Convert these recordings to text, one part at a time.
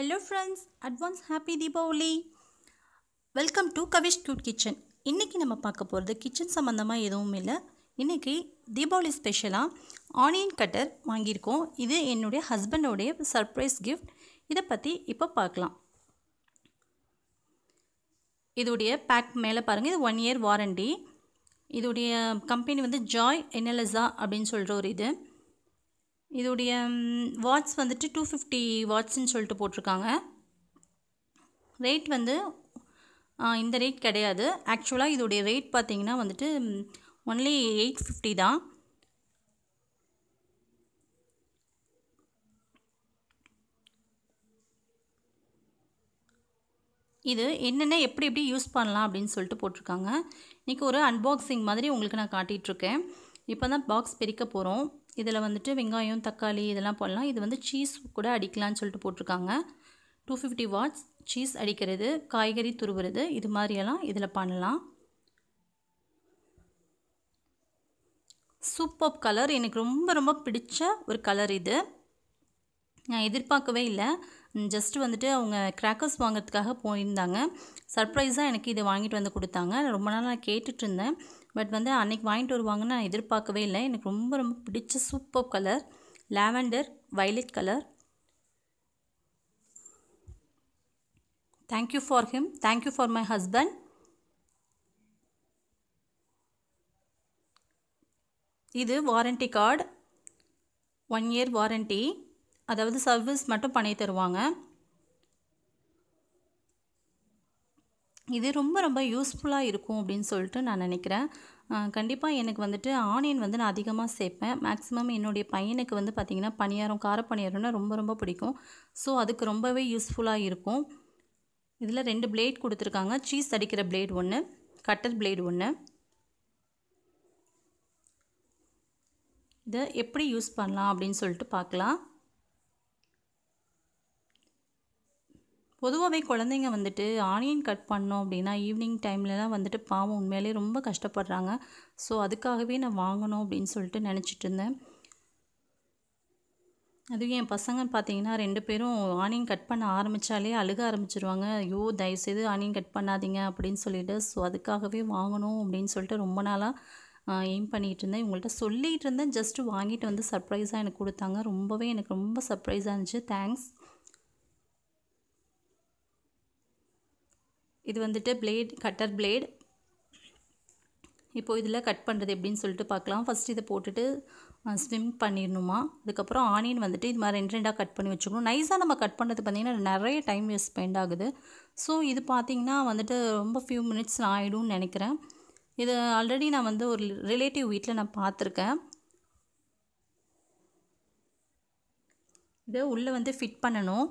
hello friends advance happy Deepavali welcome to Kavish cute kitchen இன்றைக்கி நம்ம பார்க்க போகிறது கிச்சன் சம்மந்தமாக எதுவும் இல்லை இன்றைக்கி தீபாவளி ஸ்பெஷலாக ஆனியன் கட்டர் வாங்கியிருக்கோம் இது என்னுடைய ஹஸ்பண்டோடைய சர்ப்ரைஸ் கிஃப்ட் இதை பற்றி இப்போ பார்க்கலாம் இதோடைய பேக் மேலே பாருங்கள் இது ஒன் இயர் வாரண்டி இதோடைய கம்பெனி வந்து ஜாய் என்எல்எஸ்ஆ அப்படின்னு சொல்கிற ஒரு இது இதோடைய வாட்ஸ் வந்துட்டு டூ ஃபிஃப்டி வாட்ஸ்ன்னு சொல்லிட்டு போட்டிருக்காங்க ரேட் வந்து இந்த ரேட் கிடையாது ஆக்சுவலாக இதோடைய ரேட் பார்த்தீங்கன்னா வந்துட்டு ஒன்லி எயிட் ஃபிஃப்டி தான் இது என்னென்ன எப்படி எப்படி யூஸ் பண்ணலாம் அப்படின்னு சொல்லிட்டு போட்டிருக்காங்க இன்றைக்கி ஒரு அன்பாக்சிங் மாதிரி உங்களுக்கு நான் காட்டிகிட்ருக்கேன் இப்போ தான் பாக்ஸ் பிரிக்க போகிறோம் இதில் வந்துட்டு வெங்காயம் தக்காளி இதெல்லாம் போடலாம் இது வந்து சீஸ் கூட அடிக்கலாம்னு சொல்லிட்டு போட்டிருக்காங்க டூ ஃபிஃப்டி வாட்ஸ் சீஸ் அடிக்கிறது காய்கறி துருவுறது இது மாதிரியெல்லாம் இதில் பண்ணலாம் சூப்பர் கலர் எனக்கு ரொம்ப ரொம்ப பிடிச்ச ஒரு கலர் இது நான் எதிர்பார்க்கவே இல்லை ஜஸ்ட்டு வந்துட்டு அவங்க கிராக்கர்ஸ் வாங்கிறதுக்காக போயிருந்தாங்க சர்ப்ரைஸாக எனக்கு இதை வாங்கிட்டு வந்து கொடுத்தாங்க ரொம்ப நாள் நான் கேட்டுட்டு இருந்தேன் பட் வந்து அன்றைக்கி வாங்கிட்டு வருவாங்கன்னு நான் எதிர்பார்க்கவே இல்லை எனக்கு ரொம்ப ரொம்ப பிடிச்ச super colour lavender violet colour thank you for him thank you for my husband இது warranty card one year warranty அதாவது சர்வீஸ் மட்டும் பண்ணி தருவாங்க இது ரொம்ப ரொம்ப யூஸ்ஃபுல்லாக இருக்கும் அப்படின்னு சொல்லிட்டு நான் நினைக்கிறேன் கண்டிப்பாக எனக்கு வந்துட்டு ஆனியன் வந்து நான் அதிகமாக சேர்ப்பேன் மேக்ஸிமம் என்னுடைய பையனுக்கு வந்து பார்த்திங்கன்னா பணியாரம் காரப்பணியாரம்னா ரொம்ப ரொம்ப பிடிக்கும் ஸோ அதுக்கு ரொம்பவே யூஸ்ஃபுல்லாக இருக்கும் இதில் ரெண்டு பிளேட் கொடுத்துருக்காங்க சீஸ் அடிக்கிற பிளேட் ஒன்று கட்டர் பிளேடு ஒன்று இதை எப்படி யூஸ் பண்ணலாம் அப்படின்னு சொல்லிட்டு பார்க்கலாம் பொதுவாகவே குழந்தைங்க வந்துட்டு ஆனியன் கட் பண்ணோம் அப்படின்னா ஈவினிங் டைம்லலாம் வந்துட்டு பாவம் உண்மையிலே ரொம்ப கஷ்டப்படுறாங்க ஸோ அதுக்காகவே நான் வாங்கணும் அப்படின்னு சொல்லிட்டு நினச்சிட்டு இருந்தேன் அதுவும் என் பசங்க பார்த்தீங்கன்னா ரெண்டு பேரும் ஆனியன் கட் பண்ண ஆரம்பித்தாலே அழுக ஆரம்பிச்சிருவாங்க ஐயோ தயவுசெய்து ஆனியன் கட் பண்ணாதீங்க அப்படின்னு சொல்லிட்டு ஸோ அதுக்காகவே வாங்கணும் அப்படின்னு சொல்லிட்டு ரொம்ப நாளாக எய்ம் பண்ணிகிட்டு இருந்தேன் இவங்கள்ட்ட சொல்லிகிட்டு இருந்தேன் ஜஸ்ட்டு வாங்கிட்டு வந்து சர்ப்ரைஸாக எனக்கு கொடுத்தாங்க ரொம்பவே எனக்கு ரொம்ப சர்ப்ரைஸாக இருந்துச்சு தேங்க்ஸ் இது வந்துட்டு பிளேட் கட்டர் பிளேட் இப்போது இதில் கட் பண்ணுறது எப்படின்னு சொல்லிட்டு பார்க்கலாம் ஃபஸ்ட் இதை போட்டுட்டு ஸ்விம் பண்ணிடணுமா அதுக்கப்புறம் ஆனியன் வந்துட்டு இது மாதிரி ரெண்டு ரெண்டாக கட் பண்ணி வச்சுக்கணும் நைஸாக நம்ம கட் பண்ணுறது பார்த்திங்கன்னா நிறைய டைம் ஸ்பெண்ட் ஆகுது ஸோ இது பார்த்திங்கன்னா வந்துட்டு ரொம்ப ஃபியூ மினிட்ஸ் ஆகிடும்னு நினைக்கிறேன் இது ஆல்ரெடி நான் வந்து ஒரு ரிலேட்டிவ் வீட்டில் நான் பார்த்துருக்கேன் இதை உள்ளே வந்து ஃபிட் பண்ணணும்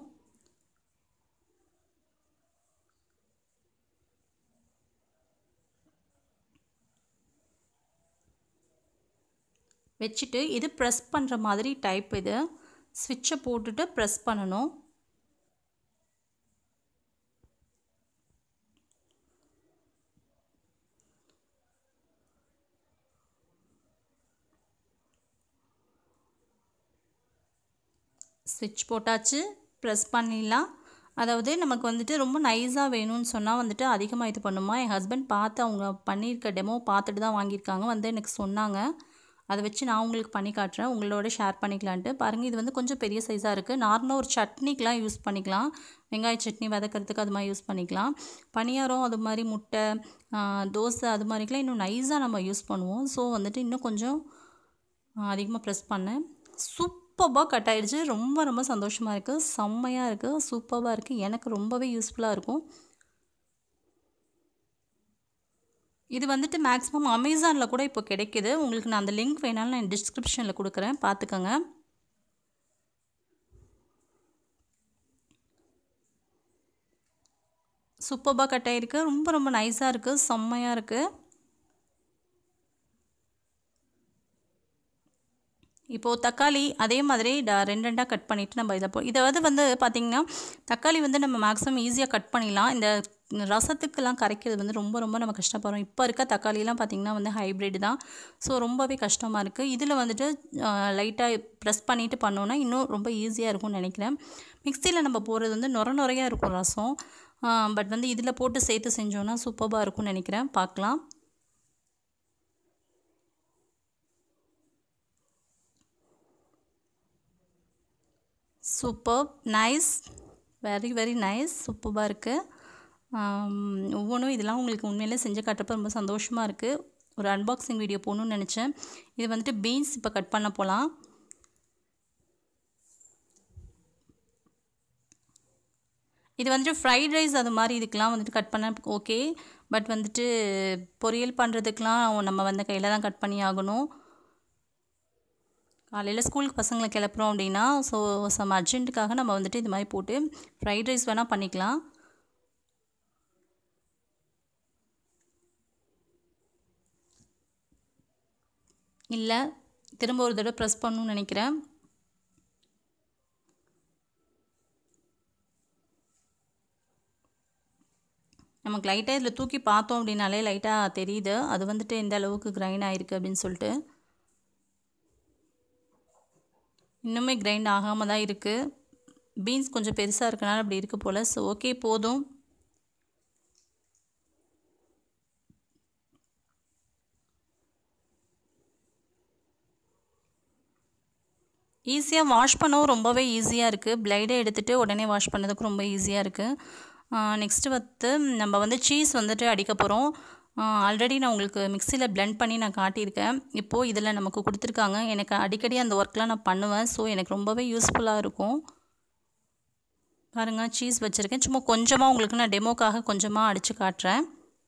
வச்சுட்டு இது ப்ரெஸ் பண்ணுற மாதிரி டைப் இது ஸ்விட்சை போட்டுட்டு ப்ரெஸ் பண்ணணும் ஸ்விட்ச் போட்டாச்சு ப்ரெஸ் பண்ணிடலாம் அதாவது நமக்கு வந்துட்டு ரொம்ப நைஸாக வேணும்னு சொன்னால் வந்துட்டு அதிகமாக இது பண்ணுமா என் ஹஸ்பண்ட் பார்த்து அவங்க பண்ணியிருக்க டெமோ பார்த்துட்டு தான் வாங்கியிருக்காங்க வந்து எனக்கு சொன்னாங்க அதை வச்சு நான் உங்களுக்கு பண்ணி காட்டுறேன் உங்களோட ஷேர் பண்ணிக்கலான்ட்டு பாருங்கள் இது வந்து கொஞ்சம் பெரிய சைஸாக இருக்குது நார்மலாக ஒரு சட்னிக்கெலாம் யூஸ் பண்ணிக்கலாம் வெங்காய சட்னி வதக்கிறதுக்கு அது மாதிரி யூஸ் பண்ணிக்கலாம் பனியாரம் அது மாதிரி முட்டை தோசை அது மாதிரிக்கெலாம் இன்னும் நைஸாக நம்ம யூஸ் பண்ணுவோம் ஸோ வந்துட்டு இன்னும் கொஞ்சம் அதிகமாக ப்ரெஸ் பண்ணேன் சூப்பராக கட் ஆகிடுச்சு ரொம்ப ரொம்ப சந்தோஷமாக இருக்குது செம்மையாக இருக்குது சூப்பராக இருக்குது எனக்கு ரொம்பவே யூஸ்ஃபுல்லாக இருக்கும் இது வந்துட்டு மேக்ஸிமம் அமேசானில் கூட இப்போ கிடைக்கிது உங்களுக்கு நான் அந்த லிங்க் வேணாலும் நான் டிஸ்கிரிப்ஷனில் கொடுக்குறேன் பார்த்துக்கோங்க சூப்பராக கட் ஆகிருக்கு ரொம்ப ரொம்ப நைஸாக இருக்குது செம்மையாக இருக்குது இப்போது தக்காளி அதே மாதிரி ட ரெண்டு ரெண்டாக கட் பண்ணிவிட்டு நம்ம இதை போ இதாவது வந்து பார்த்திங்கன்னா தக்காளி வந்து நம்ம மேக்ஸிமம் ஈஸியாக கட் பண்ணிடலாம் இந்த ரசத்துக்கெல்லாம் கரைக்கிறது வந்து ரொம்ப ரொம்ப நம்ம கஷ்டப்படுறோம் இப்போ இருக்க தக்காளிலாம் பார்த்திங்கன்னா வந்து ஹைப்ரிட் தான் ஸோ ரொம்பவே கஷ்டமாக இருக்குது இதில் வந்துட்டு லைட்டாக ப்ரெஸ் பண்ணிவிட்டு பண்ணோன்னா இன்னும் ரொம்ப ஈஸியாக இருக்கும்னு நினைக்கிறேன் மிக்சியில் நம்ம போடுறது வந்து நுர நுறையாக இருக்கும் ரசம் பட் வந்து இதில் போட்டு சேர்த்து செஞ்சோன்னா சூப்பராக இருக்கும்னு நினைக்கிறேன் பார்க்கலாம் super nice very very nice சூப்பராக இருக்குது ஒவ்வொன்றும் இதெல்லாம் உங்களுக்கு உண்மையிலே செஞ்சு காட்டுறப்ப ரொம்ப சந்தோஷமாக இருக்குது ஒரு அன்பாக்சிங் வீடியோ போகணுன்னு நினச்சேன் இது வந்துட்டு பீன்ஸ் இப்போ கட் பண்ண போகலாம் இது வந்துட்டு ஃப்ரைட் ரைஸ் அது மாதிரி இதுக்கெலாம் வந்துட்டு கட் பண்ண ஓகே பட் வந்துட்டு பொரியல் பண்ணுறதுக்கெலாம் நம்ம வந்து கையில் தான் கட் பண்ணி ஆகணும் காலையில் ஸ்கூலுக்கு பசங்களை கிளப்புறோம் அப்படின்னா ஸோ சம் அர்ஜென்ட்டுக்காக நம்ம வந்துட்டு இது மாதிரி போட்டு ஃப்ரைட் ரைஸ் வேணால் பண்ணிக்கலாம் இல்லை திரும்ப ஒரு தடவை ப்ரெஸ் பண்ணணும்னு நினைக்கிறேன் நமக்கு லைட்டாக இதில் தூக்கி பார்த்தோம் அப்படின்னாலே லைட்டாக தெரியுது அது வந்துட்டு எந்த அளவுக்கு கிரைண்ட் ஆகிருக்கு அப்படின்னு சொல்லிட்டு இன்னுமே கிரைண்ட் ஆகாமல் தான் இருக்குது பீன்ஸ் கொஞ்சம் பெருசாக இருக்கனால அப்படி இருக்க போல் ஸோ ஓகே போதும் ஈஸியாக வாஷ் பண்ணவும் ரொம்பவே ஈஸியாக இருக்குது பிளைடை எடுத்துகிட்டு உடனே வாஷ் பண்ணதுக்கு ரொம்ப ஈஸியாக இருக்குது நெக்ஸ்ட்டு வந்து நம்ம வந்து சீஸ் வந்துட்டு அடிக்க போகிறோம் ஆல்ரெடி நான் உங்களுக்கு மிக்சியில் பிளெண்ட் பண்ணி நான் காட்டியிருக்கேன் இப்போது இதில் நமக்கு கொடுத்துருக்காங்க எனக்கு அடிக்கடி அந்த ஒர்க்லாம் நான் பண்ணுவேன் ஸோ எனக்கு ரொம்பவே யூஸ்ஃபுல்லாக இருக்கும் பாருங்கள் சீஸ் வச்சுருக்கேன் சும்மா கொஞ்சமாக உங்களுக்கு நான் டெமோக்காக கொஞ்சமாக அடித்து காட்டுறேன்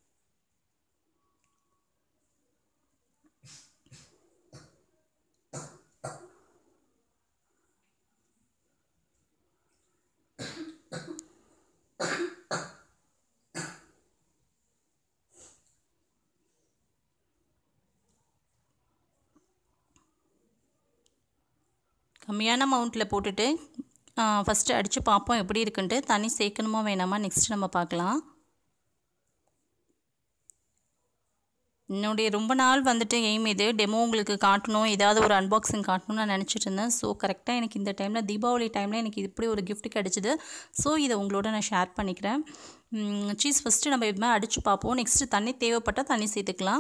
கம்மியான அமௌண்ட்டில் போட்டுட்டு ஃபஸ்ட்டு அடித்து பார்ப்போம் எப்படி இருக்குன்ட்டு தண்ணி சேர்க்கணுமா வேணாமா நெக்ஸ்ட் நம்ம பார்க்கலாம் என்னுடைய ரொம்ப நாள் வந்துட்டு எய்ம் இது டெமோ உங்களுக்கு காட்டணும் ஏதாவது ஒரு அன்பாக்சிங் காட்டணும்னு நான் நினச்சிட்டு இருந்தேன் ஸோ கரெக்டாக எனக்கு இந்த டைமில் தீபாவளி டைமில் எனக்கு இப்படி ஒரு கிஃப்ட் கிடச்சிது ஸோ இதை உங்களோட நான் ஷேர் பண்ணிக்கிறேன் சீஸ் ஃபஸ்ட்டு நம்ம இது மாதிரி அடித்து பார்ப்போம் நெக்ஸ்ட்டு தண்ணி தேவைப்பட்டால் தண்ணி சேர்த்துக்கலாம்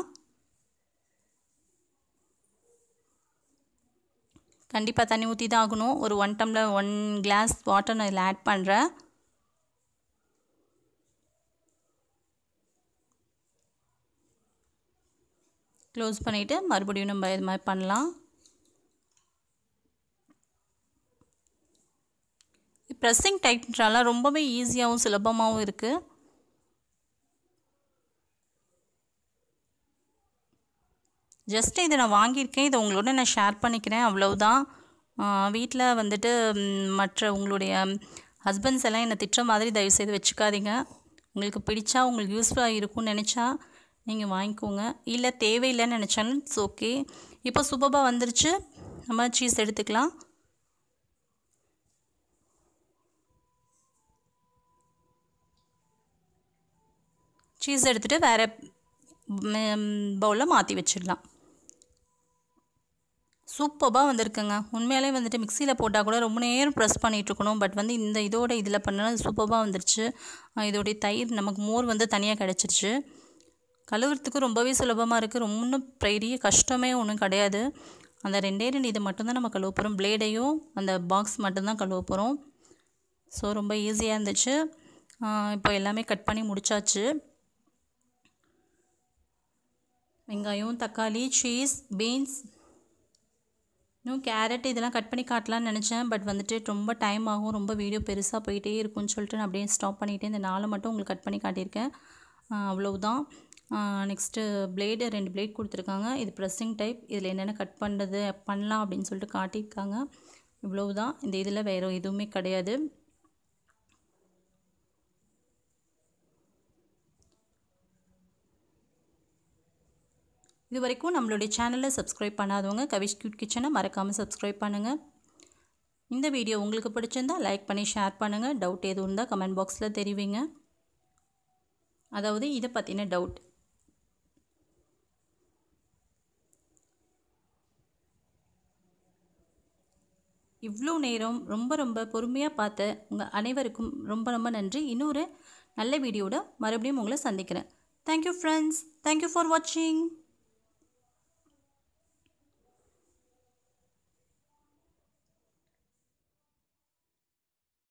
கண்டிப்பாக தண்ணி ஊற்றி தான் ஆகணும் ஒரு one tumbler one glass water நான் இதில் ஆட் பண்ணுறேன் க்ளோஸ் பண்ணிவிட்டு மறுபடியும் நம்ம இது மாதிரி பண்ணலாம் ப்ரெஸ்ஸிங் டைப்னால ரொம்பவே ஈஸியாகவும் சுலபமாகவும் இருக்குது ஜஸ்ட் இதை நான் வாங்கியிருக்கேன் இதை உங்களோட நான் ஷேர் பண்ணிக்கிறேன் அவ்வளவுதான் வீட்டில் வந்துட்டு மற்ற உங்களுடைய ஹஸ்பண்ட்ஸ் எல்லாம் என்னை திட்டுற மாதிரி தயவுசெய்து வச்சுக்காதீங்க உங்களுக்கு பிடிச்சா உங்களுக்கு யூஸ்ஃபுல்லாக இருக்கும்னு நினச்சா நீங்கள் வாங்கிக்கோங்க இல்லை தேவையில்லைன்னு நினச்சாலும் இட்ஸ் ஓகே இப்போ சூப்பராக வந்துருச்சு நம்ம சீஸ் எடுத்துக்கலாம் சீஸ் எடுத்துகிட்டு வேறு பவுலில் மாற்றி வச்சிடலாம் சூப்பராக வந்திருக்குங்க உண்மையாலே வந்துட்டு மிக்சியில் போட்டால் கூட ரொம்ப நேரம் ப்ரெஸ் பண்ணிகிட்ருக்கணும் பட் வந்து இந்த இதோட இதில் பண்ணால் சூப்பராக வந்துருச்சு இதோடைய தயிர் நமக்கு மோர் வந்து தனியாக கிடச்சிருச்சு கழுவுறதுக்கு ரொம்பவே சுலபமாக இருக்குது ரொம்ப பெரிய கஷ்டமே ஒன்றும் கிடையாது அந்த ரெண்டே ரெண்டு இது மட்டும்தான் நம்ம கழுவ போகிறோம் பிளேடையும் அந்த பாக்ஸ் மட்டும்தான் கழுவ போகிறோம் ஸோ ரொம்ப ஈஸியாக இருந்துச்சு இப்போ எல்லாமே கட் பண்ணி முடிச்சாச்சு வெங்காயம் தக்காளி சீஸ் பீன்ஸ் இன்னும் கேரட் இதெல்லாம் கட் பண்ணி காட்டலான்னு நினச்சேன் பட் வந்துட்டு ரொம்ப டைம் ஆகும் ரொம்ப வீடியோ பெருசாக போயிட்டே இருக்கும்னு சொல்லிட்டு நான் அப்படியே ஸ்டாப் பண்ணிவிட்டு இந்த நாளை மட்டும் உங்களுக்கு கட் பண்ணி காட்டியிருக்கேன் அவ்வளவுதான் நெக்ஸ்ட்டு பிளேடு ரெண்டு பிளேட் கொடுத்துருக்காங்க இது ப்ரெஸ்ஸிங் டைப் இதில் என்னென்ன கட் பண்ணுறது பண்ணலாம் அப்படின்னு சொல்லிட்டு காட்டியிருக்காங்க இவ்வளவுதான் இந்த இதில் வேறு எதுவுமே கிடையாது இது வரைக்கும் நம்மளுடைய சேனலை சப்ஸ்கிரைப் பண்ணாதவங்க கவிஷ் கியூட் கிச்சனை மறக்காமல் சப்ஸ்கிரைப் பண்ணுங்கள் இந்த வீடியோ உங்களுக்கு பிடிச்சிருந்தால் லைக் பண்ணி ஷேர் பண்ணுங்கள் டவுட் எதுவும் இருந்தால் கமெண்ட் பாக்ஸில் தெரிவிங்க அதாவது இதை பற்றின டவுட் இவ்வளோ நேரம் ரொம்ப ரொம்ப பொறுமையாக பார்த்த உங்கள் அனைவருக்கும் ரொம்ப ரொம்ப நன்றி இன்னொரு நல்ல வீடியோட மறுபடியும் உங்களை சந்திக்கிறேன் தேங்க்யூ ஃப்ரெண்ட்ஸ் தேங்க்யூ ஃபார் வாட்சிங்